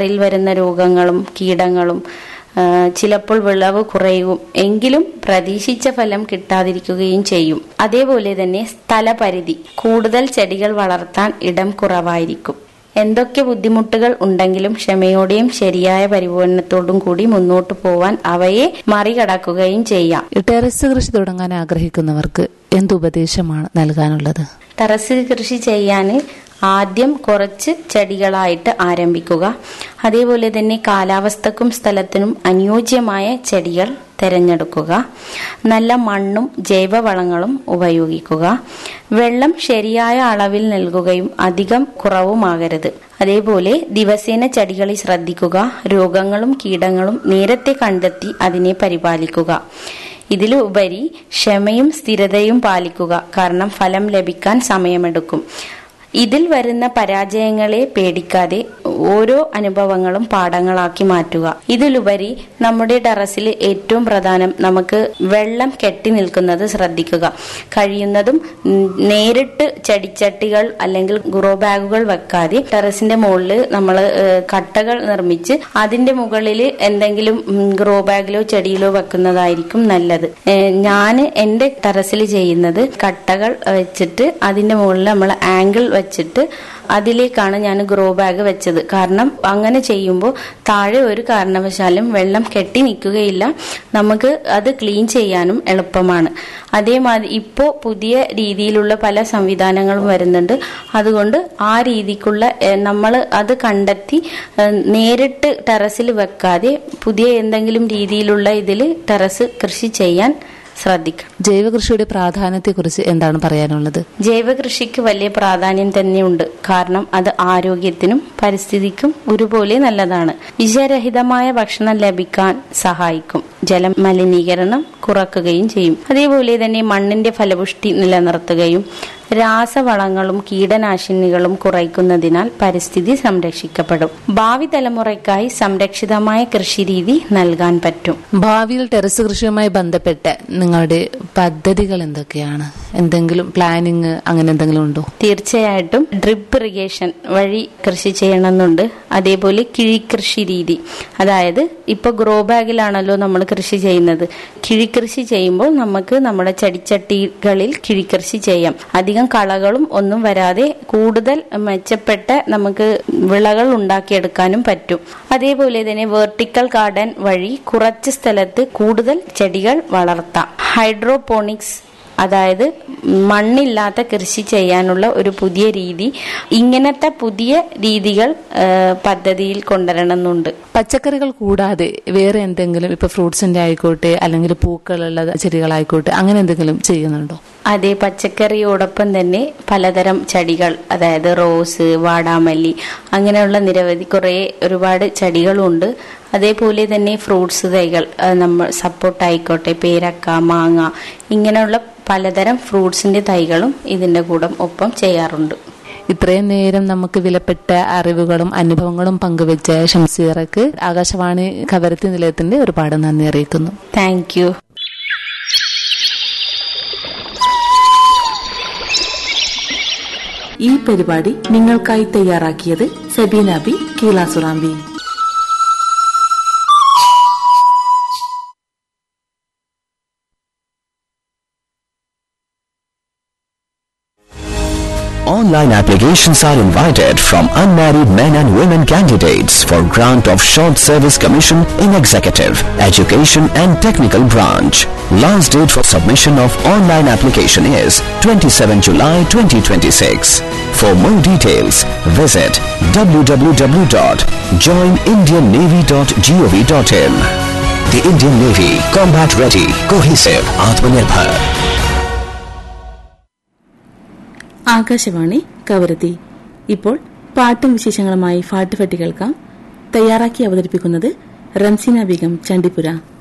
ിൽ വരുന്ന രോഗങ്ങളും കീടങ്ങളും ആ, ചിലപ്പോൾ വിളവ് കുറയും എങ്കിലും പ്രതീക്ഷിച്ച ഫലം കിട്ടാതിരിക്കുകയും ചെയ്യും അതേപോലെ തന്നെ സ്ഥലപരിധി കൂടുതൽ ചെടികൾ വളർത്താൻ ഇടം കുറവായിരിക്കും എന്തൊക്കെ ബുദ്ധിമുട്ടുകൾ ഉണ്ടെങ്കിലും ക്ഷമയോടെയും ശരിയായ പരിപാലനത്തോടും കൂടി മുന്നോട്ടു പോവാൻ അവയെ മറികടക്കുകയും ചെയ്യാം ടെറസ് കൃഷി തുടങ്ങാൻ ആഗ്രഹിക്കുന്നവർക്ക് എന്ത് ഉപദേശമാണ് നൽകാനുള്ളത് ടെറസ് കൃഷി ചെയ്യാൻ ആദ്യം കുറച്ച് ചെടികളായിട്ട് ആരംഭിക്കുക അതേപോലെ തന്നെ കാലാവസ്ഥക്കും സ്ഥലത്തിനും അനുയോജ്യമായ ചെടികൾ തിരഞ്ഞെടുക്കുക നല്ല മണ്ണും ജൈവവളങ്ങളും ഉപയോഗിക്കുക വെള്ളം ശരിയായ അളവിൽ നൽകുകയും അധികം കുറവുമാകരുത് അതേപോലെ ദിവസേന ചെടികളിൽ ശ്രദ്ധിക്കുക രോഗങ്ങളും കീടങ്ങളും നേരത്തെ കണ്ടെത്തി അതിനെ പരിപാലിക്കുക ഇതിലുപരി ക്ഷമയും സ്ഥിരതയും പാലിക്കുക കാരണം ഫലം ലഭിക്കാൻ സമയമെടുക്കും ഇതിൽ വരുന്ന പരാജയങ്ങളെ പേടിക്കാതെ ഓരോ അനുഭവങ്ങളും പാഠങ്ങളാക്കി മാറ്റുക ഇതിലുപരി നമ്മുടെ ടെറസിൽ ഏറ്റവും പ്രധാനം നമുക്ക് വെള്ളം കെട്ടി നിൽക്കുന്നത് ശ്രദ്ധിക്കുക കഴിയുന്നതും ഉം, നേരിട്ട് ചെടിച്ചട്ടികൾ അല്ലെങ്കിൽ ഗ്രോ ബാഗുകൾ വെക്കാതെ ടെറസിന്റെ മുകളിൽ നമ്മൾ കട്ടകൾ നിർമ്മിച്ച് അതിന്റെ മുകളിൽ എന്തെങ്കിലും ഗ്രോ ബാഗിലോ ചെടിയിലോ വെക്കുന്നതായിരിക്കും നല്ലത് ഞാൻ എന്റെ ടെറസിൽ ചെയ്യുന്നത് കട്ടകൾ വെച്ചിട്ട് അതിന്റെ മുകളിൽ നമ്മൾ ആംഗിൾ വെച്ചിട്ട് അതിലേക്കാണ് ഞാൻ ഗ്രോ ബാഗ് വെച്ചത് കാരണം അങ്ങനെ ചെയ്യുമ്പോൾ താഴെ ഒരു കാരണവശാലും വെള്ളം കെട്ടി നിൽക്കുകയില്ല നമുക്ക് അത് ക്ലീൻ ചെയ്യാനും എളുപ്പമാണ് അതേമാതിരി ഇപ്പോൾ പുതിയ രീതിയിലുള്ള പല സംവിധാനങ്ങളും വരുന്നുണ്ട് അതുകൊണ്ട് ആ രീതിക്കുള്ള നമ്മൾ അത് കണ്ടെത്തി ഏഹ്, നേരിട്ട് ടെറസിൽ വെക്കാതെ പുതിയ എന്തെങ്കിലും രീതിയിലുള്ള ഇതിൽ ടെറസ് കൃഷി ചെയ്യാൻ ശ്രദ്ധിക്കണം ജൈവ കൃഷിയുടെ പ്രാധാന്യത്തെക്കുറിച്ച് എന്താണ് പറയാനുള്ളത് ജൈവ കൃഷിക്ക് വലിയ പ്രാധാന്യം തന്നെയുണ്ട് കാരണം അത് ആരോഗ്യത്തിനും പരിസ്ഥിതിക്കും ഒരുപോലെ നല്ലതാണ് വിഷരഹിതമായ ഭക്ഷണം ലഭിക്കാൻ സഹായിക്കും ജല മലിനീകരണം കുറക്കുകയും ചെയ്യും അതേപോലെ തന്നെ മണ്ണിന്റെ ഫലപുഷ്ടി നിലനിർത്തുകയും രാസവളങ്ങളും കീടനാശിനികളും കുറയ്ക്കുന്നതിനാൽ പരിസ്ഥിതി സംരക്ഷിക്കപ്പെടും ഭാവി തലമുറയ്ക്കായി സംരക്ഷിതമായ കൃഷിരീതി നൽകാൻ പറ്റും ഭാവിയിൽ ടെറസ് കൃഷിയുമായി ബന്ധപ്പെട്ട് നിങ്ങളുടെ പദ്ധതികൾ എന്തൊക്കെയാണ് എന്തെങ്കിലും പ്ലാനിങ് അങ്ങനെ എന്തെങ്കിലും ഉണ്ടോ തീർച്ചയായിട്ടും ഡ്രിപ്പ് ഇറിഗേഷൻ വഴി കൃഷി ചെയ്യണമെന്നുണ്ട് അതേപോലെ കിഴിക്കൃഷി രീതി അതായത് ഇപ്പൊ ഗ്രോ ബാഗിലാണല്ലോ നമ്മൾ കൃഷി ചെയ്യുന്നത് കിഴിക്കൃഷി ചെയ്യുമ്പോൾ നമുക്ക് നമ്മുടെ ചെടിച്ചട്ടികളിൽ കിഴിക്കൃഷി ചെയ്യാം അധികം കളകളും ഒന്നും വരാതെ കൂടുതൽ മെച്ചപ്പെട്ട നമുക്ക് വിളകൾ ഉണ്ടാക്കിയെടുക്കാനും പറ്റും അതേപോലെ തന്നെ വെർട്ടിക്കൽ ഗാർഡൻ വഴി കുറച്ച് സ്ഥലത്ത് കൂടുതൽ ചെടികൾ വളർത്താം ഹൈഡ്രോപോണിക്സ് അതായത് മണ്ണില്ലാത്ത കൃഷി ചെയ്യാനുള്ള ഒരു പുതിയ രീതി ഇങ്ങനത്തെ പുതിയ രീതികൾ ആ, പദ്ധതിയിൽ കൊണ്ടുവരണമെന്നുണ്ട് പച്ചക്കറികൾ കൂടാതെ വേറെ എന്തെങ്കിലും ഇപ്പൊ ഫ്രൂട്ട്സിന്റെ ആയിക്കോട്ടെ അല്ലെങ്കിൽ പൂക്കളുള്ള ചെടികളായിക്കോട്ടെ അങ്ങനെ എന്തെങ്കിലും ചെയ്യുന്നുണ്ടോ അതേ പച്ചക്കറിയോടൊപ്പം തന്നെ പലതരം ചെടികൾ അതായത് റോസ് വാടാമല്ലി അങ്ങനെയുള്ള നിരവധി കുറേ ഒരുപാട് ചെടികളുണ്ട് അതേപോലെ തന്നെ ഫ്രൂട്ട്സ് തൈകൾ ആ, നമ്മൾ സപ്പോർട്ട് ആയിക്കോട്ടെ പേരക്ക മാങ്ങ ഇങ്ങനെയുള്ള പലതരം ഫ്രൂട്ട്സിന്റെ തൈകളും ഇതിന്റെ കൂടെ ഒപ്പം ചെയ്യാറുണ്ട് ഇത്രയും നേരം നമുക്ക് വിലപ്പെട്ട അറിവുകളും അനുഭവങ്ങളും പങ്കുവെച്ച ഷംസീറക്ക് ആകാശവാണി കവരത്തി നിലയത്തിന്റെ ഒരുപാട് നന്ദി അറിയിക്കുന്നു താങ്ക് യു ഈ പരിപാടി നിങ്ങൾക്കായി തയ്യാറാക്കിയത് സബീന ബി കീലാസുറാമ്പി Online applications are invited from unmarried men and women candidates for grant of short service commission in executive, education and technical branch. Last date for submission of online application is 27 July 2026. For more details, visit www.joinindiannavy.gov.in. The Indian Navy, combat ready, cohesive, Atmanirbhar. Akashvani Kavaratti ഇപ്പോൾ പാട്ടും വിശേഷങ്ങളുമായി ഫാട്ടുഫെട്ടി കേൾക്കാം തയ്യാറാക്കി അവതരിപ്പിക്കുന്നത് റംസീന ബീഗം ചണ്ടിപ്പുര